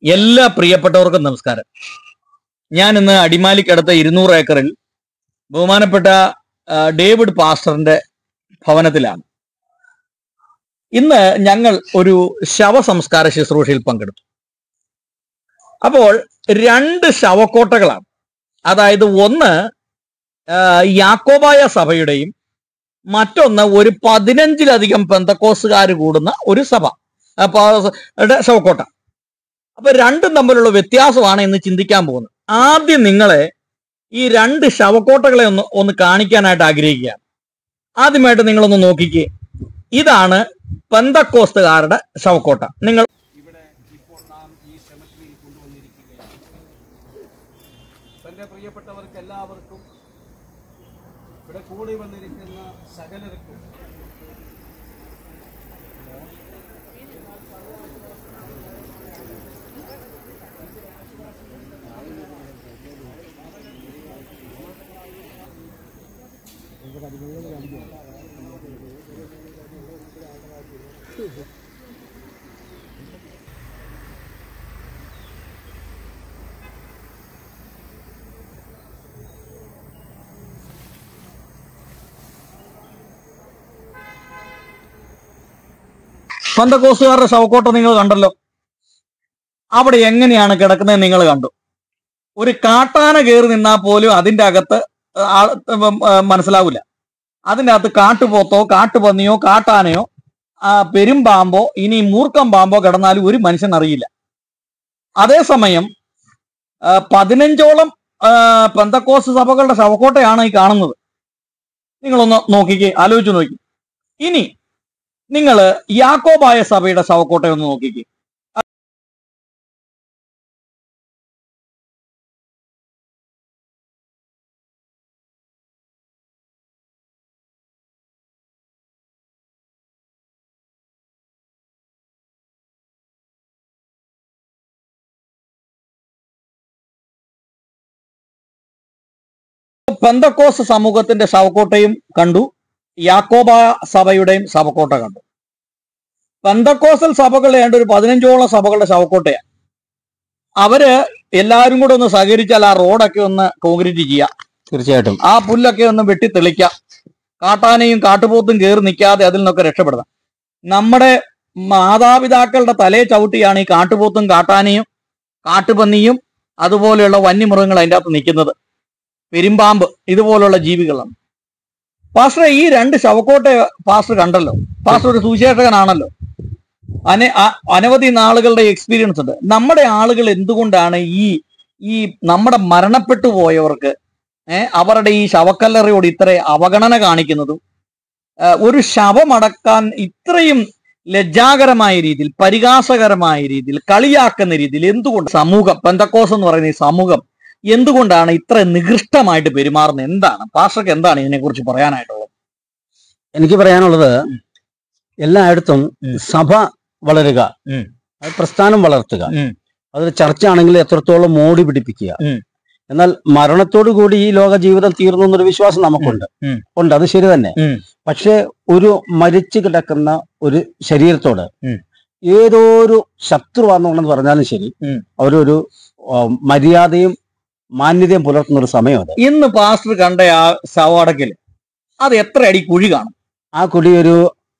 എല്ലാ പ്രിയപ്പെട്ടവർക്കും നമസ്കാരം ഞാൻ ഇന്ന് അടിമാലിക്കടുത്ത ഇരുന്നൂറ് ഏക്കറിൽ ബഹുമാനപ്പെട്ട ആ, ഡേവിഡ് പാസ്റ്ററിന്റെ ഭവനത്തിലാണ് ഇന്ന് ഞങ്ങൾ ഒരു ശവസംസ്കാര ശുശ്രൂഷയിൽ പങ്കെടുത്തു അപ്പോൾ രണ്ട് ശവക്കോട്ടകളാണ് അതായത് ഒന്ന് ആ, യാക്കോബായ സഭയുടെയും മറ്റൊന്ന് ഒരു പതിനഞ്ചിലധികം പെന്തക്കോസുകാർ കൂടുന്ന ഒരു സഭ അപ്പൊ ടെ ശവക്കോട്ട അപ്പൊ രണ്ടും തമ്മിലുള്ള വ്യത്യാസമാണ് ഇന്ന് ചിന്തിക്കാൻ പോകുന്നത് ആദ്യം നിങ്ങളെ ഈ രണ്ട് ശവക്കോട്ടകളെ ഒന്ന് ഒന്ന് കാണിക്കാനായിട്ട് ആഗ്രഹിക്കുകയാണ് ആദ്യമായിട്ട് നിങ്ങളൊന്ന് നോക്കിക്കേ ഇതാണ് പെന്തക്കോസ്തുകാരുടെ ശവക്കോട്ട നിങ്ങൾ ഇവിടെ ഇപ്പോൾ നാം ഈ സെമറ്ററിയിൽ കൊണ്ടുവന്നിരിക്കുകയാണ് തൻ്റെ പ്രിയപ്പെട്ടവർക്ക് എല്ലാവർക്കും ഇവിടെ കൂടി വന്നിരിക്കുന്ന സകലർക്കും പെന്തക്കോസ്തുകാരുടെ ശവക്കോട്ട നിങ്ങൾ കണ്ടല്ലോ അവിടെ എങ്ങനെയാണ് കിടക്കുന്നത് നിങ്ങൾ കണ്ടു ഒരു കാട്ടാന കയറി നിന്നാൽ പോലും അതിന്റെ അകത്ത് ആ- ഉം, ആ, മനസ്സിലാവില്ല അതിന്റെ അകത്ത് കാട്ടുപോത്തോ കാട്ടുപന്നിയോ കാട്ടാനയോ ആ, പെരുമ്പാമ്പോ ഇനി മൂർക്കം പാമ്പോ കിടന്നാലും ഒരു മനുഷ്യൻ അറിയില്ല അതേസമയം ആ, പതിനഞ്ചോളം ആ, പെന്തക്കോസ് സഭകളുടെ ശവക്കോട്ടയാണ് ഈ കാണുന്നത് നിങ്ങളൊന്ന് നോക്കിക്കേ ആലോചിച്ച് നോക്കി ഇനി നിങ്ങൾ യാക്കോബായ സഭയുടെ ശവക്കോട്ട ഒന്ന് നോക്കിക്കേ പെന്തക്കോസ് സമൂഹത്തിന്റെ ശവക്കോട്ടയും കണ്ടു യാക്കോബ സഭയുടെയും ശവക്കോട്ട കണ്ടു പെന്തക്കോസൽ സഭകൾ ഏണ്ട ഒരു പതിനഞ്ചോളം സഭകളുടെ ശവക്കോട്ടയാണ് അവര് എല്ലാവരും കൂടെ ഒന്ന് സഹകരിച്ചാൽ ആ റോഡൊക്കെ ഒന്ന് കോൺക്രീറ്റ് ചെയ്യാം തീർച്ചയായിട്ടും ആ പുല്ലൊക്കെ ഒന്ന് വെട്ടി തെളിക്കാം കാട്ടാനയും കാട്ടുപോത്തും കയറി നിൽക്കാതെ അതിൽ നിന്നൊക്കെ രക്ഷപ്പെടണം നമ്മുടെ മാതാപിതാക്കളുടെ തലയെ ചവിട്ടിയാണ് ഈ കാട്ടുപോത്തും കാട്ടാനയും കാട്ടുപന്നിയും അതുപോലെയുള്ള വന്യമൃഗങ്ങൾ അതിൻ്റെ അകത്ത് നിൽക്കുന്നത് പെരുമ്പാമ്പ് ഇതുപോലുള്ള ജീവികളാണ് പാസ്റ്റർ ഈ രണ്ട് ശവക്കോട്ടെ പാസ്റ്റർ കണ്ടല്ലോ പാസ്റ്റർ ഒരു സുവിശേഷകനാണല്ലോ അന അ- അനവധി നാളുകളുടെ എക്സ്പീരിയൻസ് ഉണ്ട് നമ്മുടെ ആളുകൾ എന്തുകൊണ്ടാണ് ഈ ഈ നമ്മുടെ മരണപ്പെട്ടു പോയവർക്ക് ഏഹ് അവരുടെ ഈ ശവക്കല്ലറയോട് ഇത്ര അവഗണന കാണിക്കുന്നതും ആ, ഒരു ശവമടക്കാൻ ഇത്രയും ലജ്ജാകരമായ രീതിയിൽ പരിഹാസകരമായ രീതിയിൽ കളിയാക്കുന്ന രീതിയിൽ എന്തുകൊണ്ട് സമൂഹം പെന്തക്കോസ് എന്ന് പറയുന്ന ഈ സമൂഹം എന്തുകൊണ്ടാണ് ഇത്ര നികൃഷ്ടമായിട്ട് പെരുമാറുന്നത് എന്താണ് പാസ്റ്റർക്ക് എന്താണ് ഇതിനെക്കുറിച്ച് പറയാനായിട്ടുള്ളത് എനിക്ക് പറയാനുള്ളത് ഉം. എല്ലായിടത്തും ഉം. സഭ വളരുക ഉം. അത് പ്രസ്ഥാനം വളർത്തുക ഉം. അതൊരു ചർച്ച ആണെങ്കിൽ എത്രത്തോളം മോടി പിടിപ്പിക്കുക ഉം. എന്നാൽ മരണത്തോടു കൂടി ഈ ലോക ജീവിതം തീർന്നു എന്നൊരു വിശ്വാസം നമുക്കുണ്ട് ഉം. ഉണ്ട് അത് ശരി തന്നെ ഉം. പക്ഷെ ഒരു മരിച്ചു കിടക്കുന്ന ഒരു ശരീരത്തോട് ഉം. ഏതോ ഒരു ശത്രുവാണെന്നുണ്ടെന്ന് പറഞ്ഞാലും ശരി ഉം. അവരൊരു ആ, മര്യാദയും മാന്യതയും പുലർത്തുന്ന ഒരു സമയം അത് ഇന്ന് പാസ്റ്റർ കണ്ട ആ ശവടക്കിൽ അത് എത്ര അടി കുഴി കാണും ആ കുഴി ഒരു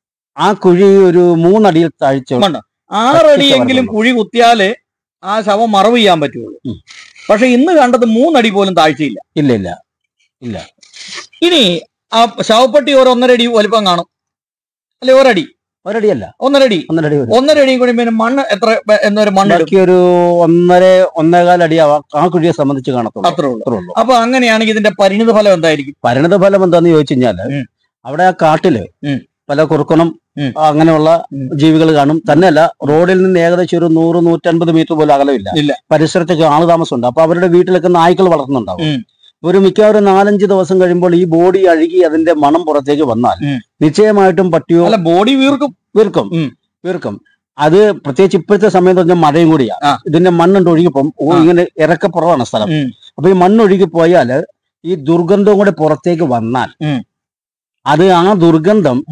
ആ കുഴി ഒരു മൂന്നടിയിൽ താഴ്ച ഉണ്ടോ? ആറടിയെങ്കിലും കുഴി കുത്തിയാലേ ആ ശവം മറവ് ചെയ്യാൻ പറ്റുള്ളൂ ഉം. പക്ഷെ ഇന്ന് കണ്ടത് മൂന്നടി പോലും താഴ്ചയില്ല ഇല്ല ഇല്ല ഇല്ല ഇനി ആ ശവപ്പെട്ടി ഒരു ഒന്നര അടി വലിപ്പം കാണും അല്ലെ ഒരടി ഒരടിയല്ല ഒന്നരടി ഒന്നരടി വരും ഒന്നര അടിയും കൂടി പിന്നെ മണ്ണ് എത്ര ബ- എന്നൊരു മണ്ണ് എടുക്കും ബാക്കി ഒരു ഒന്നര ഒന്നേകാൽ അടി ആ- ആ കുഴിയെ സംബന്ധിച്ച് കാണത്തുള്ളൂ അത്രേ ഉള്ളൂ അത്രേ ഉള്ളൂ അപ്പൊ അങ്ങനെയാണെങ്കിൽ ഇതിന്റെ പരിണിത ഫലം എന്തായിരിക്കും പരിണത ഫലം എന്താന്ന് ചോദിച്ചു കഴിഞ്ഞാല് ഉം. അവിടെ ആ കാട്ടില് ഉം. പല കുറുക്കണം ഉം. അങ്ങനെയുള്ള ഉം. ജീവികൾ കാണും തന്നെയല്ല റോഡിൽ നിന്ന് ഏകദേശം ഒരു നൂറ് നൂറ്റൻപത് മീറ്റർ പോലും അകലമില്ല ഇല്ല. പരിസരത്തൊക്കെ ആള് താമസമുണ്ട് അപ്പൊ അവരുടെ വീട്ടിലൊക്കെ നായ്ക്കൾ വളർത്തുന്നുണ്ടാവും ഉം. ഒരു മിക്കവാറും നാലഞ്ച് ദിവസം കഴിയുമ്പോൾ ഈ ബോഡി അഴുകി അതിന്റെ മണം പുറത്തേക്ക് വന്നാൽ ഉം. നിശ്ചയമായിട്ടും പട്ടിയോ അല്ല ബോഡി വീർക്കും വീർക്കും ഉം. വീർക്കും അത് പ്രത്യേകിച്ച് ഇപ്പോഴത്തെ സമയത്ത് പറഞ്ഞാൽ മഴയും കൂടിയാ ആ. ഇതിന്റെ മണ്ണുണ്ട് ഒഴുകിപ്പം ഓ, ആ. ഇങ്ങനെ ഇറക്കപ്പുറമാണ് സ്ഥലം ഉം. അപ്പൊ ഈ മണ്ണൊഴുകി പോയാല് ഈ ദുർഗന്ധവും കൂടെ പുറത്തേക്ക് വന്നാൽ ഉം. അത് ആ ദുർഗന്ധം ഉം.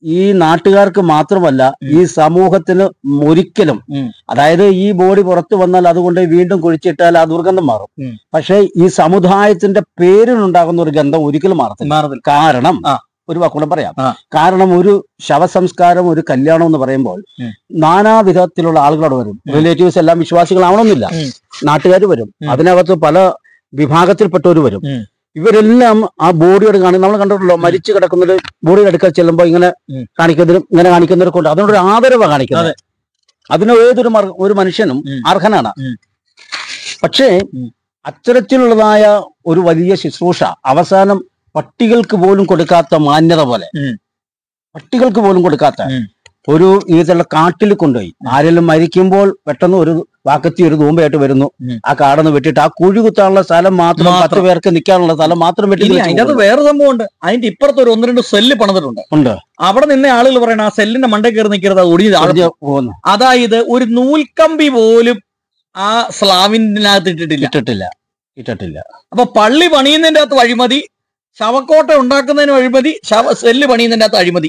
ഈ നാട്ടുകാർക്ക് മാത്രമല്ല ഈ സമൂഹത്തിന് ഒരിക്കലും ഉം. അതായത് ഈ ബോഡി പുറത്തു വന്നാൽ അതുകൊണ്ട് വീണ്ടും കുഴിച്ചിട്ടാൽ ആ ദുർഗന്ധം മാറും ഉം. പക്ഷേ ഈ സമുദായത്തിന്റെ പേരിനുണ്ടാകുന്ന ഒരു ഗന്ധം ഒരിക്കലും മാറത്തില്ല മാറത്തില്ല കാരണം ആ. ഒരു വാക്കുകൂടെ പറയാം ആ. കാരണം ഒരു ശവസംസ്കാരം ഒരു കല്യാണം എന്ന് പറയുമ്പോൾ ഉം. നാനാവിധത്തിലുള്ള ആളുകളോട് വരും ഉം. റിലേറ്റീവ്സ് എല്ലാം വിശ്വാസികളാവണമെന്നില്ല ഉം. നാട്ടുകാർ വരും ഉം. അതിനകത്ത് പല വിഭാഗത്തിൽപ്പെട്ടവർ വരും ഉം. ഇവരെല്ലാം ആ ബോഡിയോട് കാണി നമ്മൾ കണ്ടിട്ടുള്ളൂ മരിച്ചു കിടക്കുന്നൊരു ബോഡിയുടെ അടുക്കൽ ചെല്ലുമ്പോൾ ഇങ്ങനെ ഉം. കാണിക്കുന്നതിനും ഇങ്ങനെ കാണിക്കുന്നവരൊക്കെ ഉണ്ട് അതിനോട് ഒരു ആദരവാണ് കാണിക്കുന്നത് അതിന് ഏതൊരു മർ- ഒരു മനുഷ്യനും ഉം. അർഹനാണ് ഉം. പക്ഷേ ഉം. അത്തരത്തിലുള്ളതായ ഒരു വലിയ ശുശ്രൂഷ അവസാനം പട്ടികൾക്ക് പോലും കൊടുക്കാത്ത മാന്യത പോലെ ഉം. പട്ടികൾക്ക് പോലും കൊടുക്കാത്ത ഉം. ഒരു ഇതിലുള്ള കാട്ടിൽ കൊണ്ടുപോയി ആരെങ്കിലും മരിക്കുമ്പോൾ പെട്ടെന്ന് ഒരു വാക്കത്തി ഒരു തൂമ്പയായിട്ട് വരുന്നു ഉം. ആ കാടന്ന് വെട്ടിട്ട് ആ കുഴി കുത്താനുള്ള സ്ഥലം മാത്രം മാത്രം. പത്ത് പേർക്ക് നിൽക്കാനുള്ള സ്ഥലം മാത്രം വെട്ടി ഇല്ല വെച്ച് അതിന്റെ അകത്ത് വേറെ സംഭവം ഉണ്ട് അതിന്റെ ഇപ്പുറത്ത് ഒരു ഒന്ന് രണ്ട് സെല്ല് പണിതിട്ടുണ്ട് ഉണ്ട് അവിടെ നിന്ന ആളുകൾ പറയണ ആ സെല്ലിന്റെ മണ്ടേ കയറി നിൽക്കരുത് അത് ഒടിഞ്ഞ് താഴെ ഒടിഞ്ഞ് പോകുന്നു അതായത് ഒരു നൂൽക്കമ്പി പോലും ആ സ്ലാവിനകത്ത് ഇട്ടിട്ടില്ല ഇട്ടിട്ടില്ല ഇട്ടിട്ടില്ല അപ്പൊ പള്ളി പണിയുന്നതിന്റെ അകത്ത് അഴിമതി ശവക്കോട്ട ഉണ്ടാക്കുന്നതിന് അഴിമതി ശവ സെല്ല് പണിയുന്നതിന്റെ അകത്ത് അഴിമതി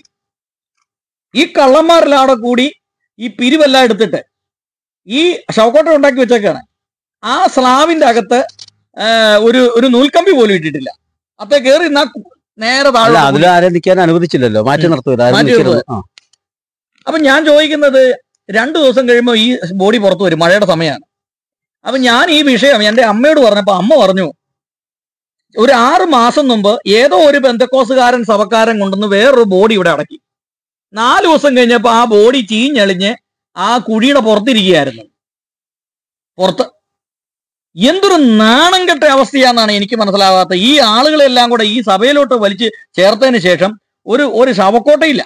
ഈ കള്ളന്മാരിലവിടെ കൂടി ഈ പിരിവെല്ലാം എടുത്തിട്ട് ഈ ശവക്കോട്ട ഉണ്ടാക്കി വെച്ചേക്കാണ് ആ സ്ലാവിന്റെ അകത്ത് ആ, ഒരു ഒരു നൂൽക്കമ്പി പോലും ഇട്ടിട്ടില്ല അപ്പൊ കയറി നിന്നാ നേരെ അല്ല താഴെ അതിൽ ആരെ നിൽക്കാൻ അനുവദിച്ചില്ലല്ലോ മാറ്റി നിർത്തൂല ആരും മാറ്റി നിൽക്കരുത്. ആ. അപ്പൊ ഞാൻ ചോദിക്കുന്നത് രണ്ടു ദിവസം കഴിയുമ്പോൾ ഈ ബോഡി പുറത്തു വരും മഴയുടെ സമയമാണ് അപ്പൊ ഞാൻ ഈ വിഷയം എന്റെ അമ്മയോട് പറഞ്ഞപ്പോ അമ്മ പറഞ്ഞു ഒരു ആറ് മാസം മുമ്പ് ഏതോ ഒരു ബന്ധക്കോസുകാരൻ സഭക്കാരൻ കൊണ്ടുവന്ന് വേറൊരു ബോഡി ഇവിടെ അടക്കി നാല് ദിവസം കഴിഞ്ഞപ്പോ ആ ബോഡി ചീഞ്ഞളിഞ്ഞ് ആ കുഴിയുടെ പുറത്തിരിക്കുകയായിരുന്നു പുറത്ത് എന്തൊരു നാണം കെട്ട അവസ്ഥയാണെന്നാണ് എനിക്ക് മനസ്സിലാകാത്ത ഈ ആളുകളെല്ലാം കൂടെ ഈ സഭയിലോട്ട് വലിച്ച് ചേർത്തതിന് ശേഷം ഒരു ഒരു ശവക്കോട്ടയില്ല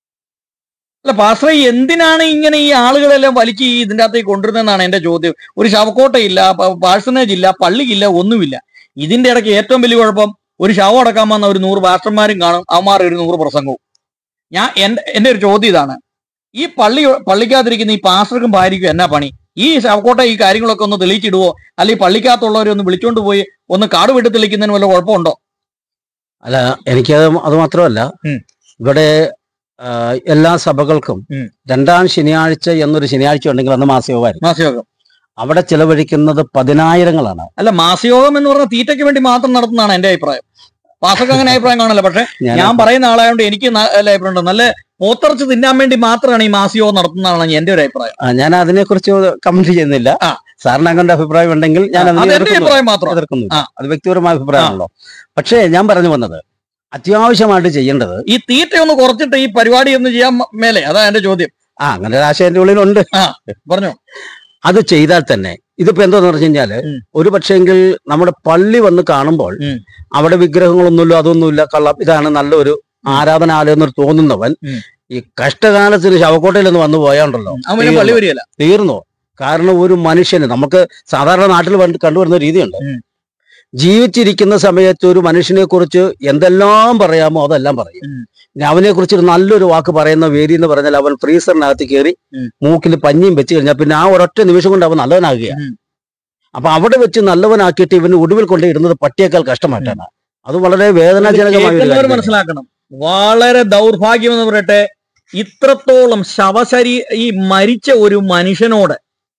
അല്ല പാസ്റ്റർ എന്തിനാണ് ഇങ്ങനെ ഈ ആളുകളെല്ലാം വലിച്ച് ഈ ഇതിന്റെ അകത്തേക്ക് കൊണ്ടുവരുന്നതെന്നാണ് എന്റെ ചോദ്യം ഒരു ശവക്കോട്ടയില്ല പാഴ്സനേജ് ഇല്ല പള്ളിയില്ല ഒന്നുമില്ല ഇതിന്റെ ഇടയ്ക്ക് ഏറ്റവും വലിയ കുഴപ്പം ഒരു ശവം അടക്കാൻ വന്ന ഒരു നൂറ് പാസ്റ്റർമാരും കാണും അവന്മാർ ഒരു നൂറ് പ്രസംഗവും ഞാൻ എന്റെ എന്റെ ഒരു ചോദ്യം ഇതാണ് ഈ പള്ളി പള്ളിക്കകത്തിരിക്കുന്ന ഈ പാസ്റ്റർക്കും ഭാര്യയ്ക്കും എന്നാ പണി ഈ ശവക്കോട്ട ഈ കാര്യങ്ങളൊക്കെ ഒന്ന് തെളിയിച്ചിടുവോ അല്ലെങ്കിൽ പള്ളിക്കകത്തുള്ളവരെ ഒന്ന് വിളിച്ചോണ്ട് പോയി ഒന്ന് കാട് വിട്ട് തെളിക്കുന്നതിന് വല്ല കുഴപ്പമുണ്ടോ അല്ല എനിക്കത് അത് മാത്രമല്ല ഉം. ഇവിടെ ആ, എല്ലാ സഭകൾക്കും ഉം. രണ്ടാം ശനിയാഴ്ച എന്നൊരു ശനിയാഴ്ച ഉണ്ടെങ്കിൽ അന്ന് മാസയോഗമായിരുന്നു മാസയോഗം അവിടെ ചിലവഴിക്കുന്നത് പതിനായിരങ്ങളാണ് അല്ല മാസയോഗം എന്ന് പറഞ്ഞ തീറ്റയ്ക്ക് വേണ്ടി മാത്രം നടത്തുന്നതാണ് എന്റെ അഭിപ്രായം പാസക്ക് അങ്ങനെ അഭിപ്രായം കാണല്ലോ പക്ഷെ ഞാൻ ഞാൻ പറയുന്ന ആളായതുകൊണ്ട് എനിക്ക് ന- നല്ല അഭിപ്രായം ഉണ്ട് നല്ല പോത്തിറച്ച് തിന്നാൻ വേണ്ടി മാത്രമാണ് ഈ മാസയോഗം നടത്തുന്നതാണ് എന്റെ ഒരു അഭിപ്രായം ആ, ഞാൻ അതിനെക്കുറിച്ച് കമന്റ് ചെയ്യുന്നില്ല ആ. സാറിന് അങ്ങനെ അഭിപ്രായം ഉണ്ടെങ്കിൽ ഞാൻ അത് അതിനെ എന്റെ എതിർക്കുന്നു. അഭിപ്രായം മാത്രം എതിർക്കുന്നില്ല ആ. അത് വ്യക്തിപരമായ അഭിപ്രായമാണല്ലോ പക്ഷേ ഞാൻ പറഞ്ഞു വന്നത് അത്യാവശ്യമായിട്ട് ചെയ്യേണ്ടത് ഈ തീറ്റ ഒന്ന് കുറച്ചിട്ട് ഈ പരിപാടി ഒന്ന് ചെയ്യാൻ മ- മേലെ അതാ എന്റെ ചോദ്യം ആ അങ്ങനെ ഒരു ആശയം എന്റെ ഉള്ളിലുണ്ട് പറഞ്ഞോ അത് ചെയ്താൽ തന്നെ ഇതിപ്പോ എന്താന്ന് പറഞ്ഞു കഴിഞ്ഞാല് ഉം. ഒരു പക്ഷേങ്കിൽ നമ്മുടെ പള്ളി വന്ന് കാണുമ്പോൾ ഉം. അവിടെ വിഗ്രഹങ്ങളൊന്നുമില്ല അതൊന്നുമില്ല കള്ളം ഇതാണ് നല്ലൊരു ആരാധനാലയം എന്ന് തോന്നുന്നവൻ ഉം. ഈ കഷ്ടകാലത്തിന് ശവക്കോട്ടയിൽ ഒന്ന് വന്നു പോയാണ്ടല്ലോ അവന് പള്ളി വരികയല്ല തീർന്നു കാരണം ഒരു മനുഷ്യന് നമുക്ക് സാധാരണ നാട്ടിൽ വന്ന് കണ്ടുവരുന്ന ഒരു രീതിയുണ്ട് ഉം. ജീവിച്ചിരിക്കുന്ന സമയത്ത് ഒരു മനുഷ്യനെ കുറിച്ച് എന്തെല്ലാം പറയാമോ അതെല്ലാം പറയും ഉം. ഇനി അവനെ കുറിച്ച് ഒരു നല്ലൊരു വാക്ക് പറയുന്ന വേരി എന്ന് പറഞ്ഞാൽ അവൻ ഫ്രീസറിനകത്ത് കയറി ഉം. മൂക്കിൽ പഞ്ഞിയും വെച്ച് കഴിഞ്ഞാൽ പിന്നെ ആ ഒരൊറ്റ നിമിഷം കൊണ്ട് അവൻ നല്ലവനാകുക ഉം. അപ്പൊ അവിടെ വെച്ച് നല്ലവനാക്കിയിട്ട് ഇവന് ഒടുവിൽ കൊണ്ട് ഇടുന്നത് പട്ടിയേക്കാൾ കഷ്ടമായിട്ടാണ് അത് വളരെ വേദനാജനകമായ ഒരു കേൾക്കുന്നവർ കാര്യമാണ്. മനസ്സിലാക്കണം വളരെ ദൗർഭാഗ്യം എന്ന് പറയട്ടെ ഇത്രത്തോളം ശവശരീ ഈ മരിച്ച ഒരു മനുഷ്യനോട്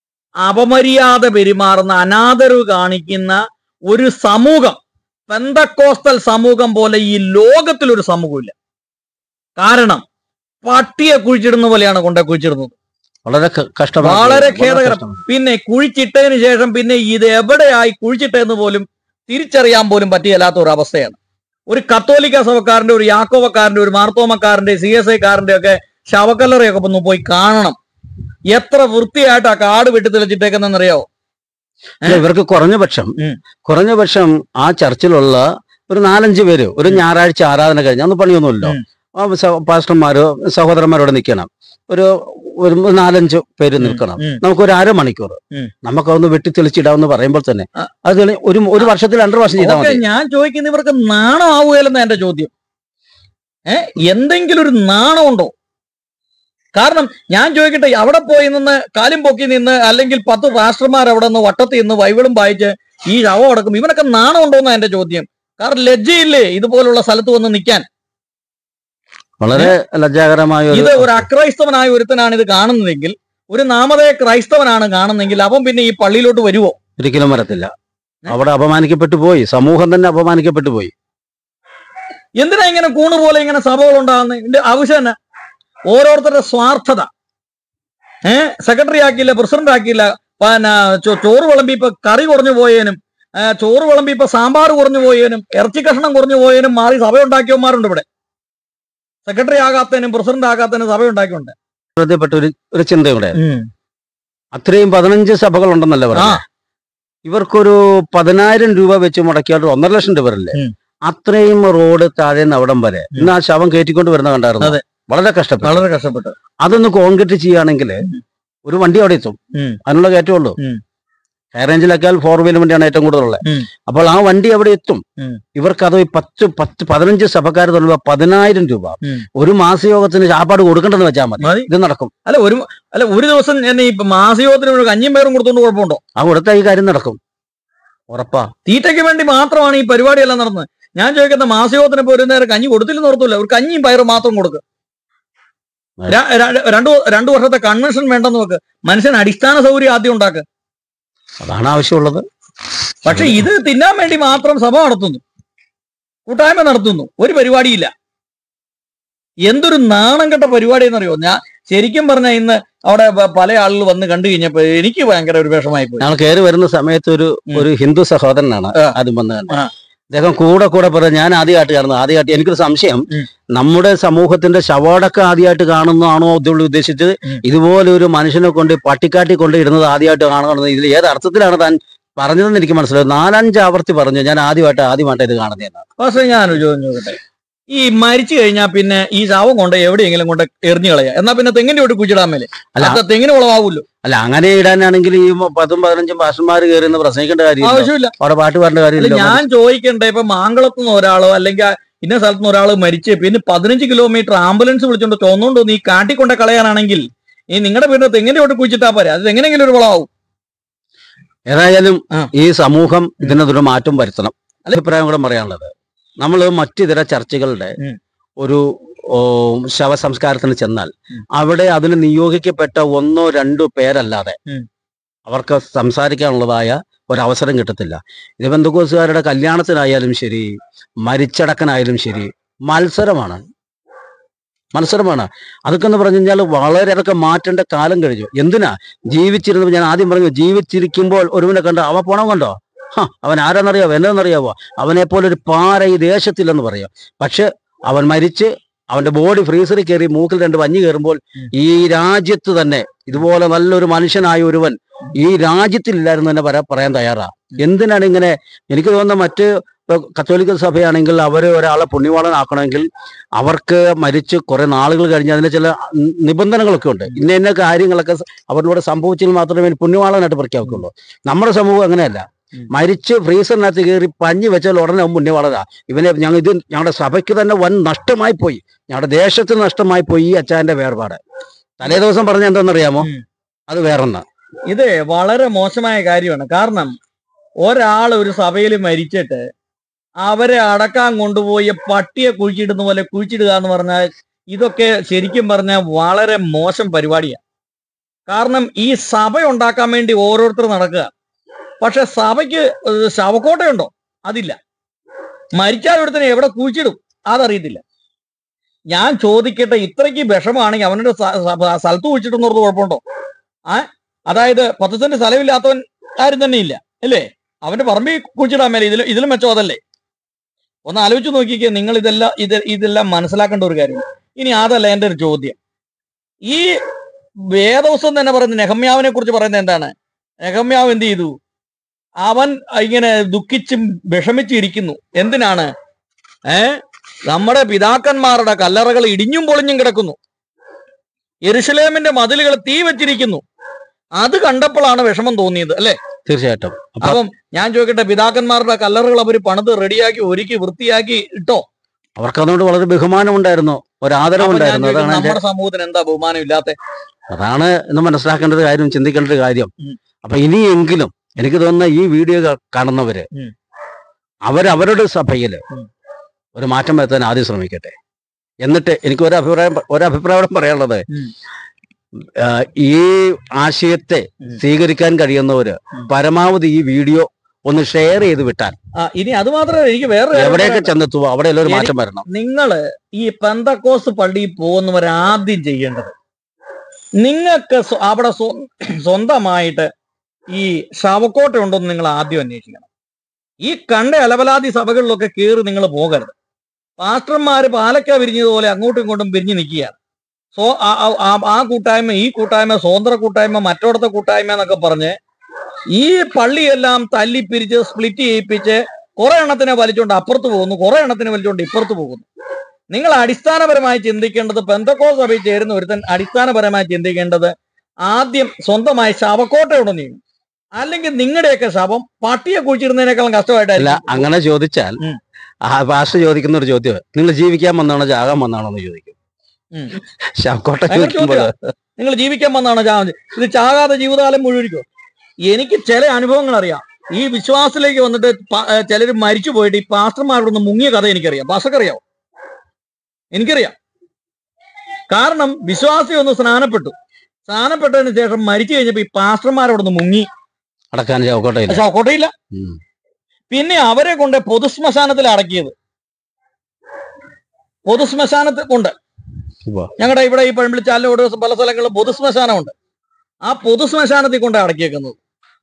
അപമര്യാദ പെരുമാറുന്ന അനാദരവ് കാണിക്കുന്ന ഒരു സമൂഹം പെന്തക്കോസ്തൽ സമൂഹം പോലെ ഈ ലോകത്തിൽ ഒരു സമൂഹമില്ല കാരണം പട്ടിയെ കുഴിച്ചിടുന്ന പോലെയാണ് കൊണ്ടേ കുഴിച്ചിടുന്നത് വളരെ ക- കഷ്ടമാണ് വളരെ ഖേദകരം. കഷ്ടമാണ്. പിന്നെ കുഴിച്ചിട്ടതിന് ശേഷം പിന്നെ ഇത് എവിടെയായി കുഴിച്ചിട്ടെന്ന് പോലും തിരിച്ചറിയാൻ പോലും പറ്റിയല്ലാത്ത ഒരു അവസ്ഥയാണ് ഒരു കത്തോലിക്ക സഭക്കാരന്റെ ഒരു യാക്കോവക്കാരന്റെ ഒരു മാർത്തോമക്കാരന്റെ സി എസ് ഐക്കാരന്റെ ഒക്കെ ശവക്കല്ലറയൊക്കെ ഒന്ന് പോയി കാണണം എത്ര വൃത്തിയായിട്ട് ആ കാട് വെട്ടി തെളിച്ചിട്ടേക്കുന്നറിയോ അല്ല, ഇവർക്ക് കുറഞ്ഞ പക്ഷം ഉം. കുറഞ്ഞ പക്ഷം ആ ചർച്ചിലുള്ള ഒരു നാലഞ്ച് പേര് ഒരു ഞായറാഴ്ച ആരാധന കഴിഞ്ഞ അന്ന് പണിയൊന്നുമില്ലോ ഉം. ആ സഹ- പാസ്റ്റർമാരോ സഹോദരന്മാരോട് നിൽക്കണം ഒരു ഒരു നാലഞ്ച് പേര് നിൽക്കണം ഉം. നമുക്കൊരു അരമണിക്കൂർ ഉം. നമുക്കൊന്ന് വെട്ടി തെളിച്ചിടാമെന്ന് പറയുമ്പോൾ തന്നെ ആ. അത് തെളി- ഒരു ഒരു വർഷത്തിൽ രണ്ടു വർഷം ചെയ്താൽ ഓക്കെ മതി ഞാൻ ചോദിക്കുന്ന ഇവർക്ക് നാണം ആവുകയല്ലെന്ന് എന്റെ ചോദ്യം ഏ എന്തെങ്കിലും ഒരു നാണമുണ്ടോ കാരണം ഞാൻ ചോദിക്കട്ടെ അവിടെ പോയി നിന്ന് കാലും പൊക്കി നിന്ന് അല്ലെങ്കിൽ പത്ത് രാഷ്ട്രമാർ അവിടെ നിന്ന് വട്ടത്തിൽ നിന്ന് ബൈബിളും വായിച്ച് ഈ ശവം അടക്കും ഇവനൊക്കെ നാണം ഉണ്ടോന്നാ എന്റെ ചോദ്യം കാരണം ലജ്ജയില്ലേ ഇതുപോലുള്ള സ്ഥലത്ത് വന്ന് നിൽക്കാൻ വളരെ ലജ്ജാകരമായ ഒരു ഇത് ഒരു അക്രൈസ്തവനായ ഒരുത്തനാണ് ഇത് കാണുന്നതെങ്കിൽ ഒരു നാമതേ ക്രൈസ്തവനാണ് കാണുന്നെങ്കിൽ അവൻ പിന്നെ ഈ പള്ളിയിലോട്ട് വരുവോ ഒരിക്കലും വരത്തില്ല അവിടെ അപമാനിക്കപ്പെട്ടു പോയി സമൂഹം തന്നെ അപമാനിക്കപ്പെട്ടു പോയി എന്തിനാ ഇങ്ങനെ കൂണ് പോലെ ഇങ്ങനെ സഭകൾ ഉണ്ടാകുന്നത് ഇതിന്റെ ആവശ്യം തന്നെ ഓരോരുത്തരുടെ സ്വാർത്ഥത ഏഹ് സെക്രട്ടറി ആക്കിയില്ല പ്രസിഡന്റ് ആക്കിയില്ല പിന്നെ ചോ- ചോറ് വിളമ്പിയപ്പോ കറി കുറഞ്ഞു പോയേനും ആ, ചോറ് വിളമ്പിയപ്പോ സാമ്പാർ കുറഞ്ഞു പോയേനും ഇറച്ചി കഷ്ണം കുറഞ്ഞു പോയേനും മാറി സഭ ഉണ്ടാക്കിയവന്മാരുണ്ട് ഇവിടെ സെക്രട്ടറി ആകാത്തതിനും പ്രസിഡന്റ് ആകാത്തതിനും സഭ ഉണ്ടാക്കിയുണ്ട് ശ്രദ്ധപ്പെട്ട ഒരു ഒരു ചിന്തയുടെ അത്രയും പതിനഞ്ച് സഭകൾ ഉണ്ടെന്നല്ല ആ പറഞ്ഞു ഇവർക്കൊരു പതിനായിരം രൂപ വെച്ച് മുടക്കിയാൽ ഒരു ഒന്നര ലക്ഷം രൂപ അല്ലേ ഉം. അത്രയും റോഡ് താഴെ നിന്ന് അവിടം വരെ ഇന്ന് ആ ശവം കയറ്റിക്കൊണ്ട് വരുന്ന കണ്ടായിരുന്നു അതെ. വളരെ കഷ്ടപ്പെട്ടു വളരെ കഷ്ടപ്പെട്ടു അതൊന്ന് കോൺക്രീറ്റ് ചെയ്യുകയാണെങ്കിൽ ഒരു വണ്ടി അവിടെ എത്തും ഉം. അതിനുള്ള കയറ്റമുള്ളൂ ഉം. ഹൈ റേഞ്ചിലേക്കാൾ ഫോർ വീലർ വണ്ടിയാണ് ഏറ്റവും കൂടുതലുള്ളത് ഉം. അപ്പോൾ ആ വണ്ടി അവിടെ എത്തും ഉം. ഇവർക്ക് അത് ഈ പത്ത് പത്ത് പതിനഞ്ച് സഭക്കാർ തരുമ്പോൾ പതിനായിരം രൂപ ഉം. ഒരു മാസയോഗത്തിന് ചാപ്പാട് കൊടുക്കണ്ടെന്ന് വെച്ചാൽ മതി മതി ഇത് നടക്കും അല്ല ഒരു അല്ല ഒരു ദിവസം ഞാൻ ഈ മാസയോഗത്തിന് ഒരു കഞ്ഞിയും പേരും കൊടുത്തോണ്ട് കുഴപ്പമുണ്ടോ ആ കൊടുത്ത ഈ കാര്യം നടക്കും ഉറപ്പാ തീറ്റയ്ക്ക് വേണ്ടി മാത്രമാണ് ഈ പരിപാടിയെല്ലാം നടന്നത് ഞാൻ ചോദിക്കുന്ന മാസയോഗത്തിന് ഇപ്പൊ ഒരു നേരം കഞ്ഞി കൊടുത്തില്ലെന്ന് ഓർത്തില്ല ഒരു കഞ്ഞിയും പയറും മാത്രം കൊടുക്കുക ര- ര- രണ്ടു രണ്ടു വർഷത്തെ കൺവെൻഷൻ വേണ്ടെന്ന് വെക്ക് മനുഷ്യന് അടിസ്ഥാന സൗകര്യം ആദ്യം ഉണ്ടാക്കുക അതാണ് ആവശ്യമുള്ളത് പക്ഷെ ഇത് തിന്നാൻ വേണ്ടി മാത്രം സഭ നടത്തുന്നു കൂട്ടായ്മ നടത്തുന്നു ഒരു പരിപാടിയില്ല എന്തൊരു നാണം കെട്ട പരിപാടി എന്നറിയോ ഞാൻ ശരിക്കും പറഞ്ഞ ഇന്ന് അവിടെ പ- പല ആളുകൾ വന്ന് കണ്ടു കഴിഞ്ഞപ്പോ എനിക്ക് ഭയങ്കര ഒരു വിഷമായി പോയി ഞങ്ങൾ കയറി വരുന്ന സമയത്ത് ഒരു ഉം. ഒരു ഹിന്ദു സഹോദരനാണ് ആ. ആദ്യം വന്ന് കണ്ടത് ആ. അദ്ദേഹം കൂടെ കൂടെ പറഞ്ഞു ഞാൻ ആദ്യമായിട്ട് കാണുന്നത് ആദ്യമായിട്ട് എനിക്കൊരു സംശയം ഉം. നമ്മുടെ സമൂഹത്തിന്റെ ശവോടക്കം ആദ്യമായിട്ട് കാണുന്നതാണോ ഇതുള്ള ഉദ്ദേശിച്ചത് ഉം. ഇതുപോലെ ഒരു മനുഷ്യനെ കൊണ്ട് പട്ടിക്കാട്ടി കൊണ്ട് ഇടുന്നത് ആദ്യമായിട്ട് കാണുന്നത് ഇതിൽ ഏത് അർത്ഥത്തിലാണ് താൻ പറഞ്ഞതെന്ന് എനിക്ക് മനസ്സിലായി നാലഞ്ച് ആവർത്തി പറഞ്ഞു ഞാൻ ആദ്യമായിട്ട് ആദ്യമായിട്ട് ഇത് കാണുന്നതെന്ന് പക്ഷേ ഞാനൊരു ചോദ്യം ചോദിക്കട്ടെ ഈ മരിച്ചു കഴിഞ്ഞാൽ പിന്നെ ഈ ശവം കൊണ്ട് എവിടെയെങ്കിലും കൊണ്ട് എറിഞ്ഞു കളയാ എന്നാ പിന്നെ തെങ്ങിന്റെ വീട്ടിൽ കുഴിച്ചിടാൻ മേലെ അല്ല. അല്ല തെങ്ങിന് കുളമാവൂല്ലോ അല്ല അങ്ങനെ ഇടാനാണെങ്കിൽ ഈ പത്തും പതിനഞ്ചും ഭാഷന്മാർ കയറി എന്ന് പ്രസംഗിക്കേണ്ട കാര്യമില്ല ആവശ്യമില്ല അവിടെ പാട്ട് പാടേണ്ട അല്ല കാര്യമില്ല ഞാൻ ചോദിക്കണ്ടേ ഇപ്പൊ മാങ്കളത്തു നിന്ന് ഒരാളോ അല്ലെങ്കിൽ ഇന്ന സ്ഥലത്ത് നിന്ന് ഒരാൾ മരിച്ച് പിന്നെ പതിനഞ്ച് കിലോമീറ്റർ ആംബുലൻസ് വിളിച്ചോണ്ട് ചോന്നുകൊണ്ട് നീ കാട്ടിക്കൊണ്ട് കളയാനാണെങ്കിൽ ഈ നിങ്ങളുടെ വീട്ടിൽ തെങ്ങിന്റെ വീട്ടിൽ കുഴിച്ചിട്ടാ പോരെ അത് എങ്ങനെയെങ്കിലും ഒരു വളമാവും ഏതായാലും ആ. ഈ സമൂഹം ഇതിനൊരു മാറ്റം വരുത്തണം അല്ല- അഭിപ്രായം കൂടെ പറയാനുള്ളത് നമ്മൾ മറ്റിതര ചർച്ചകളുടെ ഉം. ഒരു ഓ, ശവസംസ്കാരത്തിന് ചെന്നാൽ ഉം. അവിടെ അതിന് നിയോഗിക്കപ്പെട്ട ഒന്നോ രണ്ടോ പേരല്ലാതെ ഉം. അവർക്ക് സംസാരിക്കാനുള്ളതായ ഒരവസരം കിട്ടത്തില്ല ഇത് ബന്ധുക്കോസുകാരുടെ കല്യാണത്തിനായാലും ശരി മരിച്ചടക്കനായാലും ശരി മത്സരമാണ് മത്സരമാണ് അതൊക്കെ എന്ന് പറഞ്ഞു കഴിഞ്ഞാൽ വളരെ അതൊക്കെ മാറ്റേണ്ട കാലം കഴിഞ്ഞു എന്തിനാ ജീവിച്ചിരുന്നപ്പോൾ ഞാൻ ആദ്യം പറഞ്ഞു ജീവിച്ചിരിക്കുമ്പോൾ ഒരുവനെ കണ്ടോ അവ പണം കണ്ടോ ഹ, അവൻ ആരാന്നറിയാവോ എന്നറിയാവോ അവനെ പോലെ ഒരു പാര ഈ ദേശത്തില്ലെന്ന് പറയാം പക്ഷെ അവൻ മരിച്ച് അവന്റെ ബോഡി ഫ്രീസറിൽ കയറി മൂക്കിൽ രണ്ട് വഞ്ഞി കയറുമ്പോൾ ഉം. ഈ രാജ്യത്ത് തന്നെ ഇതുപോലെ നല്ലൊരു മനുഷ്യനായ ഒരുവൻ ഈ രാജ്യത്തിലില്ലായിരുന്നു തന്നെ പറയാ പറയാൻ തയ്യാറാ എന്തിനാണ് ഇങ്ങനെ എനിക്ക് തോന്നുന്ന മറ്റ് ഇപ്പൊ കത്തോലിക്ക സഭയാണെങ്കിൽ അവര് ഒരാളെ പുണ്യവാളനാക്കണമെങ്കിൽ അവർക്ക് മരിച്ച് കുറെ നാളുകൾ കഴിഞ്ഞ് അതിന് ചില നിബന്ധനകളൊക്കെ ഉണ്ട് ഇന്ന ഇന്ന കാര്യങ്ങളൊക്കെ സ- അവരിലൂടെ സംഭവിച്ചെങ്കിൽ മാത്രമേ ഇനി പുണ്യവാളനായിട്ട് പ്രഖ്യാപിക്കുള്ളൂ നമ്മുടെ സമൂഹം അങ്ങനെയല്ല ഉം. മരിച്ച് ഫ്രീസറിനകത്ത് കയറി പഞ്ഞി വെച്ചാൽ ഉടനെ അവൻ പുണ്യവാളനാ ഇവനെ ഞങ്ങൾ ഇത് ഞങ്ങളുടെ സഭയ്ക്ക് തന്നെ വൻ നഷ്ടമായി പോയി ഞങ്ങളുടെ ദേശത്തിന് നഷ്ടമായി പോയി ഈ അച്ചാന്റെ വേർപാട് തലേ ദിവസം പറഞ്ഞ എന്താണെന്നറിയാമോ ഉം. അത് വേറൊന്നാ ഇത് വളരെ മോശമായ കാര്യമാണ് കാരണം ഒരാൾ ഒരു സഭയിൽ മരിച്ചിട്ട് അവരെ അടക്കാൻ കൊണ്ടുപോയി പട്ടിയെ കുഴിച്ചിടുന്ന പോലെ കുഴിച്ചിടുക എന്ന് പറഞ്ഞാൽ ഇതൊക്കെ ശരിക്കും പറഞ്ഞാൽ വളരെ മോശം പരിപാടിയാണ് കാരണം ഈ സഭ ഉണ്ടാക്കാൻ വേണ്ടി ഓരോരുത്തർ നടക്കുക പക്ഷെ സഭയ്ക്ക് ഏഹ് ശവക്കോട്ടയുണ്ടോ അതില്ല മരിച്ചാൽ ഒരുത്തനെ എവിടെ കുഴിച്ചിടും അതറിയത്തില്ല ഞാൻ ചോദിക്കട്ടെ ഇത്രയ്ക്ക് വിഷമാണെങ്കിൽ അവരുടെ സ- സ- സ്ഥലത്ത് കുഴിച്ചിട്ടുന്നത് കുഴപ്പമുണ്ടോ ആ അതായത് പത്ത് സെന്റ് സ്ഥലമില്ലാത്തവൻ ആരും തന്നെ ഇല്ല അല്ലേ അവന്റെ പറമ്പിൽ കുഴിച്ചിടാൻ മേലെ ഇതിലും ഇതിലും മെച്ചം അതല്ലേ ഒന്ന് ആലോചിച്ച് നോക്കിക്കേ നിങ്ങൾ ഇതെല്ലാം ഇത് ഇതെല്ലാം മനസ്സിലാക്കേണ്ട ഒരു കാര്യം ഇനി അതല്ല എന്റെ ഒരു ചോദ്യം ഈ വേദവസം തന്നെ പറയുന്ന നെഹമ്യാവിനെ കുറിച്ച് പറയുന്നത് എന്താണ് നെഹമ്യാവ് എന്ത് ചെയ്തു അവൻ ഇങ്ങനെ ദുഃഖിച്ചും വിഷമിച്ചിരിക്കുന്നു എന്തിനാണ് ഏ നമ്മുടെ പിതാക്കന്മാരുടെ കല്ലറകൾ ഇടിഞ്ഞും പൊളിഞ്ഞും കിടക്കുന്നു യെരുഷലേമിന്റെ മതിലുകൾ തീ വെച്ചിരിക്കുന്നു അത് കണ്ടപ്പോഴാണ് വിഷമം തോന്നിയത് അല്ലെ തീർച്ചയായിട്ടും അപ്പൊ അപ്പം ഞാൻ ചോദിക്കട്ടെ പിതാക്കന്മാരുടെ കല്ലറകൾ അവർ പണിത് റെഡിയാക്കി ഒരുക്കി വൃത്തിയാക്കി ഇട്ടോ അവർക്ക് അതുകൊണ്ട് വളരെ ബഹുമാനം ഉണ്ടായിരുന്നു ഒരു ആദരവ് അപ്പൊ ഞാൻ ഉണ്ടായിരുന്നു ചോദിക്കുന്നത് അതാണ് എന്റെ നമ്മുടെ സമൂഹത്തിന് എന്താ ബഹുമാനം ഇല്ലാത്ത അതാണ് ഇന്ന് മനസ്സിലാക്കേണ്ട ഒരു കാര്യം ചിന്തിക്കേണ്ട ഒരു കാര്യം ഉം. അപ്പൊ ഇനിയെങ്കിലും എനിക്ക് തോന്നുന്ന ഈ വീഡിയോ ക- കാണുന്നവര് ഉം. അവരവരുടെ സഭയില് ഉം. ഒരു മാറ്റം വരുത്താൻ ആദ്യം ശ്രമിക്കട്ടെ എന്നിട്ട് എനിക്ക് ഒരു അഭിപ്രായം ഒരു അഭിപ്രായം പറയാനുള്ളത് ഉം. ആ, ഈ ആശയത്തെ ഉം. സ്വീകരിക്കാൻ കഴിയുന്നവര് ഉം. പരമാവധി ഈ വീഡിയോ ഒന്ന് ഷെയർ ചെയ്ത് വിട്ടാൽ ആ ഇനി അത് മാത്രമല്ല എനിക്ക് വേറെ കാര്യം എവിടെയൊക്കെ പറയാനുണ്ട്. ചെന്നെത്തുവോ അവിടെയെല്ലാം ഒരു എനി- മാറ്റം വരണം നിങ്ങള് ഈ പെന്തക്കോസ് പള്ളിയിൽ പോകുന്നവർ ആദ്യം ചെയ്യേണ്ടത് നിങ്ങൾക്ക് സ്വ- അവിടെ സ്വ- സ്വന്തമായിട്ട് ഈ ശവക്കോട്ട ഉണ്ടോന്ന് നിങ്ങൾ ആദ്യം അന്വേഷിക്കണം ഈ കണ്ട അലവലാതി സഭകളിലൊക്കെ കയറി നിങ്ങൾ പോകരുത് പാസ്റ്റർമാര് പാലക്ക വിരിഞ്ഞതുപോലെ അങ്ങോട്ടും ഇങ്ങോട്ടും പിരിഞ്ഞു നിൽക്കുകയാണ് സോ ആ- ആ- ആ- ആ കൂട്ടായ്മ ഈ കൂട്ടായ്മ സ്വതന്ത്ര കൂട്ടായ്മ മറ്റോടത്തെ കൂട്ടായ്മ എന്നൊക്കെ പറഞ്ഞ് ഈ പള്ളിയെല്ലാം തല്ലിപ്പിരിച്ച് സ്പ്ലിറ്റ് ചെയ്യിപ്പിച്ച് കുറെ എണ്ണത്തിനെ വലിച്ചുകൊണ്ട് അപ്പുറത്ത് പോകുന്നു കുറെ എണ്ണത്തിനെ വലിച്ചുകൊണ്ട് ഇപ്പുറത്ത് പോകുന്നു നിങ്ങൾ അടിസ്ഥാനപരമായി ചിന്തിക്കേണ്ടത് പെന്തക്കോ സഭയിൽ ചേരുന്ന ഒരുത്തൻ അടിസ്ഥാനപരമായി ചിന്തിക്കേണ്ടത് ആദ്യം സ്വന്തമായി ശവക്കോട്ട ഉണ്ടെന്ന് ചെയ്യും അല്ലെങ്കിൽ നിങ്ങളുടെയൊക്കെ ശവം പട്ടിയെ കുഴിച്ചിടുന്നതിനേക്കാളും അല്ല കഷ്ടമായിട്ടായിരിക്കും അങ്ങനെ ചോദിച്ചാൽ ഉം. ആ ഭാഷ ചോദിക്കുന്ന ഒരു ചോദ്യം നിങ്ങൾ ജീവിക്കാൻ വന്നാണോ ചാകാൻ വന്നാണോ എന്ന് ചോദിക്കും ഉം. ശവക്കോട്ട ഭയങ്കര ചോദിക്കുമ്പോൾ നിങ്ങൾ ജീവിക്കാൻ വന്നാണ് ചാവുന്നത് ഇത് ചാകാതെ ജീവിതകാലം മുഴുവനിക്കോ എനിക്ക് ചില അനുഭവങ്ങൾ അറിയാം ഈ വിശ്വാസത്തിലേക്ക് വന്നിട്ട് ചിലർ മരിച്ചു പോയിട്ട് ഈ പാസ്റ്റർമാരോടൊന്ന് മുങ്ങിയ കഥ എനിക്കറിയാം പാസ്റ്റർക്കറിയാം എനിക്കറിയാം കാരണം വിശ്വാസി ഒന്ന് സ്നാനപ്പെട്ടു സ്നാനപ്പെട്ടതിന് ശേഷം മരിച്ചു കഴിഞ്ഞപ്പോ ഈ പാസ്റ്റർമാരോടൊന്ന് മുങ്ങി അടക്കാൻ ചവക്കോട്ടയില്ല കോട്ടയില്ല ഉം. പിന്നെ അവരെ കൊണ്ട് പൊതുശ്മശാനത്തിൽ അടക്കിയത് പൊതുശ്മശാനത്തിൽ കൊണ്ട് ഉവ്വ. ഞങ്ങളുടെ ഇവിടെ ഈ പഴമ്പിളിച്ചാലോട് പല സ്ഥലങ്ങളിലും പൊതുശ്മശാനമുണ്ട് ആ പൊതുശ്മശാനത്തിൽ കൊണ്ട് അടക്കിയേക്കുന്നത്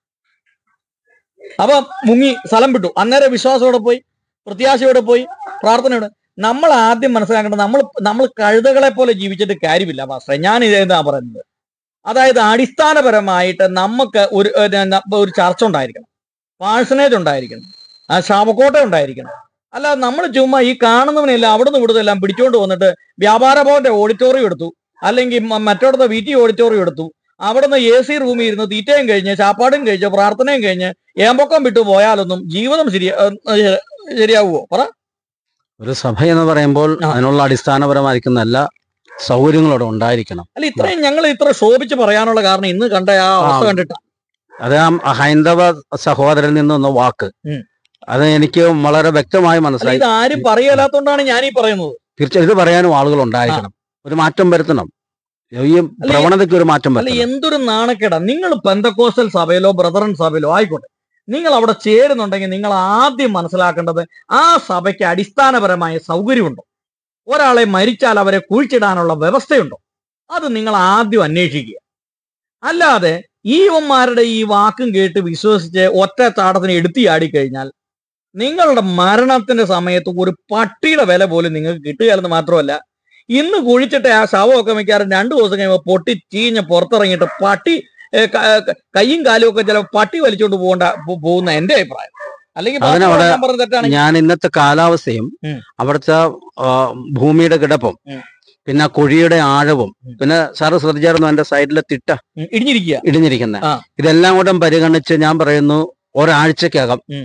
അപ്പൊ മുങ്ങി സ്ഥലം വിട്ടു അന്നേരം വിശ്വാസത്തോടെ പോയി പ്രത്യാശയോടെ പോയി പ്രാർത്ഥനയോടെ നമ്മൾ ആദ്യം മനസ്സിലാക്കേണ്ടത് നമ്മൾ നമ്മൾ കഴുതകളെ പോലെ ജീവിച്ചിട്ട് കാര്യമില്ല മാസ്റ്ററെ ഞാൻ ഇതാ പറയുന്നത് അതായത് അടിസ്ഥാനപരമായിട്ട് നമുക്ക് ഒരു ഏർ, ന- ഒരു ചർച്ച ഉണ്ടായിരിക്കണം പാഴ്സണേജ് ഉണ്ടായിരിക്കണം ആ ശാപക്കോട്ട ഉണ്ടായിരിക്കണം അല്ലാതെ നമ്മൾ ചുമ്മാ ഈ കാണുന്നവനെല്ലാം അവിടുന്ന് ഇവിടുന്ന് എല്ലാം പിടിച്ചോണ്ട് വന്നിട്ട് വ്യാപാര ഭവന്റെ ഓഡിറ്റോറിയം എടുത്തു അല്ലെങ്കിൽ മ- മറ്റോടത്തെ വി ടി ഓഡിറ്റോറിയം എടുത്തു അവിടുന്ന് എ സി റൂമിൽ ഇരുന്ന് തീറ്റയും കഴിഞ്ഞ് ചാപ്പാടും കഴിച്ച് പ്രാർത്ഥനയും കഴിഞ്ഞ് ഏമ്പക്കം വിട്ടു പോയാലൊന്നും ജീവിതം ശരിയാ ഏർ, ശരിയാവുമോ പറ ഒരു സഭ എന്ന് പറയുമ്പോൾ ആ. അതിനുള്ള അടിസ്ഥാനപരമായിരിക്കുന്ന എല്ലാ സൗകര്യങ്ങളും അവിടെ ഉണ്ടായിരിക്കണം അല്ല ഇത്രയും ഞങ്ങൾ ഇത്ര ശോഭിച്ച് പറയാനുള്ള കാരണം ഇന്ന് കണ്ട ആ അവസ്ഥ ആ. കണ്ടിട്ട് അത് ആ ഹൈന്ദവ സഹോദരനിൽ നിന്നൊന്ന വാക്ക് ഉം. അത് എനിക്ക് വളരെ വ്യക്തമായി അല്ല മനസ്സിലായി ഇത് ആരും പറയലാത്തോണ്ടാണ് ഞാൻ ഈ പറയുന്നത് തീർച്ചയായും ഇത് പറയാനും ആളുകൾ ഉണ്ടായിരിക്കണം ഒരു മാറ്റം വരുത്തണം ഈ പ്രവണതയ്ക്ക് ഒരു മാറ്റം അല്ല വരുത്തണം എന്തൊരു നാണക്കേടാ നിങ്ങൾ പെന്തക്കോസ്റ്റൽ സഭയിലോ ബ്രദറൻ സഭയിലോ ആയിക്കോട്ടെ നിങ്ങൾ അവിടെ ചേരുന്നുണ്ടെങ്കിൽ നിങ്ങൾ ആദ്യം മനസ്സിലാക്കേണ്ടത് ആ സഭയ്ക്ക് അടിസ്ഥാനപരമായ സൗകര്യമുണ്ടോ ഒരാളെ മരിച്ചാൽ അവരെ കുഴിച്ചിടാനുള്ള വ്യവസ്ഥയുണ്ടോ അത് നിങ്ങൾ ആദ്യം അന്വേഷിക്കുക അല്ലാതെ ഈവന്മാരുടെ ഈ വാക്കും കേട്ട് വിശ്വസിച്ച് ഒറ്റ ചാട്ടത്തിന് എടുത്തിയാടി കഴിഞ്ഞാൽ നിങ്ങളുടെ മരണത്തിന്റെ സമയത്ത് ഒരു പട്ടിയുടെ വില പോലും നിങ്ങൾക്ക് കിട്ടുകയല്ലെന്ന് മാത്രമല്ല ഇന്ന് കുഴിച്ചിട്ട് ആ ശവമൊക്കെ മിക്കാറും രണ്ടു ദിവസം കഴിയുമ്പോൾ പൊട്ടി ചീഞ്ഞ് പുറത്തിറങ്ങിയിട്ട് പട്ടി ഏ, ക- ക- കൈയും കാലും ഒക്കെ ചില പട്ടി വലിച്ചുകൊണ്ട് പോകേണ്ട പോ- പോകുന്ന എന്റെ അഭിപ്രായം അല്ലെങ്കിൽ അതിനവിടെ ഞാൻ പറഞ്ഞ തെറ്റാണെങ്കിൽ ഞാൻ ഇന്നത്തെ കാലാവസ്ഥയും ഉം. അവിടുത്തെ ആ, ഭൂമിയുടെ കിടപ്പും ഉം. പിന്നെ കുഴിയുടെ ആഴവും ഉം. പിന്നെ സാറ് ശ്രദ്ധിച്ചായിരുന്നു എന്റെ സൈഡിലെ തിട്ട ഉം, ഇടിഞ്ഞിരിക്കുക ഇടിഞ്ഞിരിക്കുന്നത് ആ. ഇതെല്ലാം കൂടെ പരിഗണിച്ച് ഞാൻ പറയുന്നു ഒരാഴ്ചക്കകം ഉം.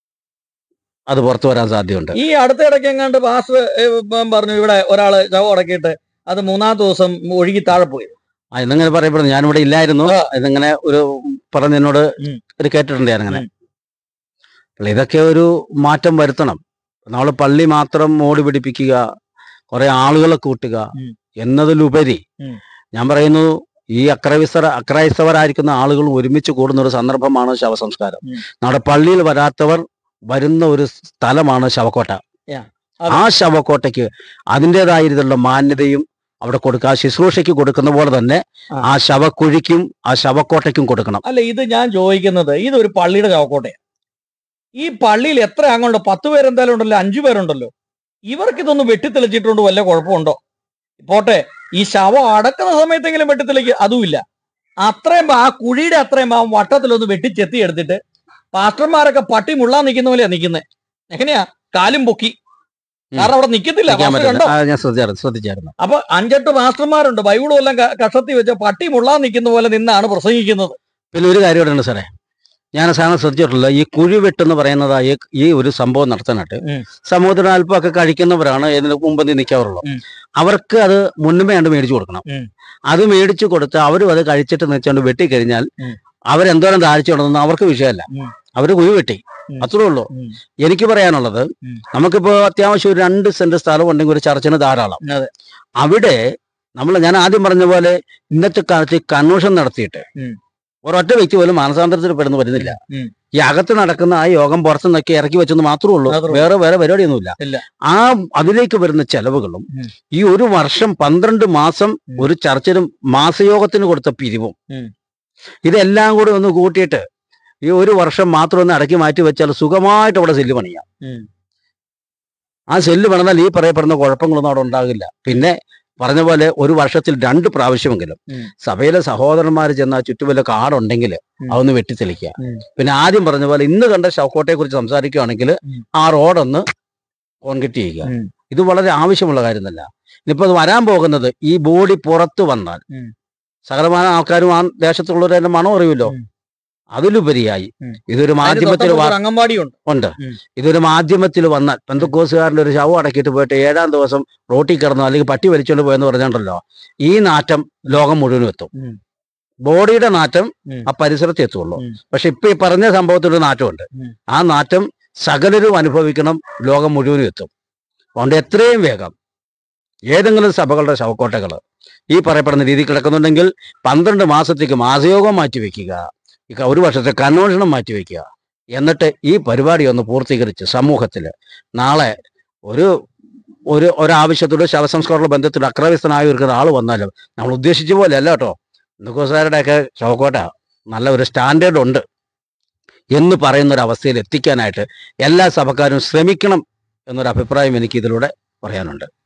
അത് പുറത്തു വരാൻ സാധ്യതയുണ്ട് ഈ അടുത്ത ഇടയ്ക്ക് എങ്ങാണ്ട് പാസ് പറഞ്ഞു ഇവിടെ ഒരാള് ശവം അടക്കിയിട്ട് അത് മൂന്നാമത്തെ ദിവസം ഒഴുകി താഴെ പോയി ആ, ഇന്നിങ്ങനെ പറയപ്പെടുന്നു ഞാനിവിടെ ഇല്ലായിരുന്നു ആ. ഇതിങ്ങനെ ഒരു പറഞ്ഞ് എന്നോട് ഉം. ഒരു കേട്ടിട്ടുണ്ട് ഞാൻ അങ്ങനെ ഉം. അപ്പോൾ ഇതൊക്കെ ഒരു മാറ്റം വരുത്തണം നമ്മൾ പള്ളി മാത്രം മോടി പിടിപ്പിക്കുക കുറെ ആളുകളെ കൂട്ടുക ഉം. എന്നതിലുപരി ഉം. ഞാൻ പറയുന്നു ഈ അക്രൈസ്തവ അക്രൈസ്തവരായിരിക്കുന്ന ആളുകൾ ഒരുമിച്ച് കൂടുന്ന ഒരു സന്ദർഭമാണ് ശവസംസ്കാരം ഉം. നമ്മുടെ പള്ളിയിൽ വരാത്തവർ വരുന്ന ഒരു സ്ഥലമാണ് ശവക്കോട്ട Yeah. അതെ. ആ ശവക്കോട്ടയ്ക്ക് അതിൻ്റെതായിട്ടുള്ള മാന്യതയും അവിടെ കൊടുക്കുക ആ ശുശ്രൂഷയ്ക്ക് കൊടുക്കുന്ന പോലെ തന്നെ ആ. ആ ശവക്കുഴിക്കും ആ ശവക്കോട്ടയ്ക്കും കൊടുക്കണം അല്ല ഇത് ഞാൻ ചോദിക്കുന്നത് ഇതൊരു പള്ളിയുടെ ചവക്കോട്ടയാണ് ഈ പള്ളിയിൽ എത്ര അങ്ങോട്ട് പത്ത് പേരെന്തായാലും ഉണ്ടല്ലോ അഞ്ചു പേരുണ്ടല്ലോ ഇവർക്ക് ഇതൊന്ന് വെട്ടിത്തെളിച്ചിട്ടുണ്ട് വല്ല കുഴപ്പമുണ്ടോ പോട്ടെ ഈ ശവം അടക്കുന്ന സമയത്തെങ്കിലും വെട്ടിത്തെളിക്ക് അതുമില്ല അത്രയും ഭാ- ആ കുഴിയുടെ അത്രയും ഭാഗം വട്ടത്തിലൊന്ന് വെട്ടിച്ചെത്തി എടുത്തിട്ട് പാസ്റ്റർമാരൊക്കെ പട്ടി മുള്ളാൻ നിൽക്കുന്ന പോലെയാ നിൽക്കുന്നത് എങ്ങനെയാ കാലും പൊക്കി കാരണം അവിടെ നിൽക്കത്തില്ല നിൽക്കാൻ പാസ്റ്റർ പറ്റില്ല കണ്ടോ ആ, ഞാൻ ശ്രദ്ധിച്ചായിരുന്നു ശ്രദ്ധിച്ചായിരുന്നു അപ്പൊ അഞ്ചെട്ട് മാസ്റ്റർമാരുണ്ട് ബൈബിളും എല്ലാം ക- കഷത്തി വെച്ച പട്ടി മുള്ളാൻ നിൽക്കുന്ന പോലെ നിന്നാണ് പ്രസംഗിക്കുന്നത് പിന്നെ ഒരു കാര്യം കൂടെ ഉണ്ട് സാറേ ഞാൻ സാധനം ശ്രദ്ധിച്ചിട്ടുള്ള ഈ കുഴി വെട്ടെന്ന് പറയുന്നത് ഈ ഈ ഒരു സംഭവം നടത്താനായിട്ട് ഉം. സമൂഹത്തിന് അല്പമൊക്കെ കഴിക്കുന്നവരാണ് ഇതിന് മുമ്പന്തി നിൽക്കാറുള്ളത് ഉം. അവർക്ക് അത് മുൻപേണ്ട് മേടിച്ചു കൊടുക്കണം ഉം. അത് മേടിച്ചു കൊടുത്ത് അവരും അത് കഴിച്ചിട്ട് വെച്ചുകൊണ്ട് വെട്ടിക്കഴിഞ്ഞാൽ ഉം. അവരെന്തോരം താഴ്ച ഉണ്ടെന്ന് അവർക്ക് വിഷയമല്ല ഉം. അവര് കുഴി വെട്ടി ഉം. അത്രേ ഉള്ളൂ ഉം. എനിക്ക് പറയാനുള്ളത് ഉം. നമുക്കിപ്പോ അത്യാവശ്യം ഒരു രണ്ട് സെന്റ് സ്ഥലം ഉണ്ടെങ്കിൽ ഒരു ചർച്ചിന് ധാരാളം അതെ. അവിടെ നമ്മൾ ഞാൻ ആദ്യം പറഞ്ഞ പോലെ ഇന്നത്തെ കാലത്ത് കൺവെൻഷൻ നടത്തിയിട്ട് ഉം. ഒരൊറ്റ വ്യക്തി പോലും മാനസാന്തരത്തിൽ പെടുന്നു വരുന്നില്ല ഉം. ഈ അകത്ത് നടക്കുന്ന ആ യോഗം പുറത്തു നിന്നൊക്കെ ഇറക്കി വെച്ചെന്ന് മാത്രമേ ഉള്ളൂ മാത്രമേ വേറെ വേറെ പരിപാടിയൊന്നുമില്ല ഇല്ല. ആ അതിലേക്ക് വരുന്ന ചെലവുകളും ഉം. ഈ ഒരു വർഷം പന്ത്രണ്ട് മാസം ഉം. ഒരു ചർച്ചിനും മാസയോഗത്തിന് കൊടുത്ത പിരിവും ഉം. ഇതെല്ലാം കൂടി ഒന്ന് കൂട്ടിയിട്ട് ഈ ഒരു വർഷം മാത്രം ഒന്ന് അടക്കി മാറ്റി വെച്ചാൽ സുഖമായിട്ട് അവിടെ സെല്ല് പണിയാം ഉം. ആ സെല്ല് പണിതാൽ ഈ പറയപ്പെടുന്ന കുഴപ്പങ്ങളൊന്നും അവിടെ ഉണ്ടാകില്ല പിന്നെ പറഞ്ഞ പോലെ ഒരു വർഷത്തിൽ രണ്ട് പ്രാവശ്യമെങ്കിലും ഉം. സഭയിലെ സഹോദരന്മാർ ചെന്ന ചുറ്റുവല്ല കാടുണ്ടെങ്കിൽ ഉം. അതൊന്ന് വെട്ടിത്തെളിക്കുക ഉം. പിന്നെ ആദ്യം പറഞ്ഞ പോലെ ഇന്ന് കണ്ട ഷൗക്കോട്ടെ കുറിച്ച് സംസാരിക്കുകയാണെങ്കിൽ ഉം. ആ റോഡൊന്ന് കോൺക്രീറ്റ് ചെയ്യുക ഉം. ഇത് വളരെ ആവശ്യമുള്ള കാര്യം തന്നെ ഇനിയിപ്പോ അത് വരാൻ പോകുന്നത് ഈ ബോഡി പുറത്തു വന്നാൽ ഉം. സകലമാന ആൾക്കാരും ആ ദേശത്തുള്ളവർ തന്നെ മണം അറിയുമല്ലോ ഉം. അതിലുപരിയായി ഉം. ഇതൊരു അതിന് മാധ്യമത്തിൽ തൊട്ടപ്പുറത്ത് വാ- ഒരു അംഗൻവാടിയുണ്ട് ഉണ്ട് ഉം. ഇതൊരു മാധ്യമത്തിൽ വന്നാൽ പെന്തക്കോസുകാരിൽ ഒരു ശവം അടക്കിയിട്ട് പോയിട്ട് ഏഴാം ദിവസം റോട്ടിൽ കിടന്നു അല്ലെങ്കിൽ പട്ടി വലിച്ചുകൊണ്ട് പോയെന്ന് പറഞ്ഞിട്ടുണ്ടല്ലോ ഈ നാറ്റം ലോകം മുഴുവനും എത്തും ഉം. ബോഡിയുടെ നാറ്റം ഉം. ആ പരിസരത്ത് എത്തുള്ളൂ ഉം. പക്ഷെ ഇപ്പൊ ഈ പറഞ്ഞ സംഭവത്തിലൊരു നാറ്റമുണ്ട് ഉം. ആ നാറ്റം സകലരും അനുഭവിക്കണം ലോകം മുഴുവനും എത്തും അതുകൊണ്ട് എത്രയും വേഗം ഏതെങ്കിലും സഭകളുടെ ശവക്കോട്ടകൾ ഈ പറയപ്പെടുന്ന രീതി കിടക്കുന്നുണ്ടെങ്കിൽ പന്ത്രണ്ട് മാസത്തേക്ക് മാസയോഗം മാറ്റി വെക്കുക ഈ ക- ഒരു വർഷത്തെ കൺവെൻഷനും മാറ്റി വെക്കുക എന്നിട്ട് ഈ പരിപാടി ഒന്ന് പൂർത്തീകരിച്ച് സമൂഹത്തിൽ നാളെ ഒരു ഒരു ഒരാവശ്യത്തോട് ശവസംസ്കാരമുള്ള ബന്ധത്തിൽ അക്രവിസ്ഥനായ ഒരു ആൾ വന്നാലും നമ്മൾ ഉദ്ദേശിച്ച പോലെ അല്ല കേട്ടോ ഒക്കെ ശവക്കോട്ട നല്ല ഒരു സ്റ്റാൻഡേർഡ് ഉണ്ട് എന്ന് പറയുന്ന ഒരു അവസ്ഥയിൽ എത്തിക്കാനായിട്ട് എല്ലാ സഭക്കാരും ശ്രമിക്കണം എന്നൊരു അഭിപ്രായം എനിക്ക് ഇതിലൂടെ പറയാനുണ്ട്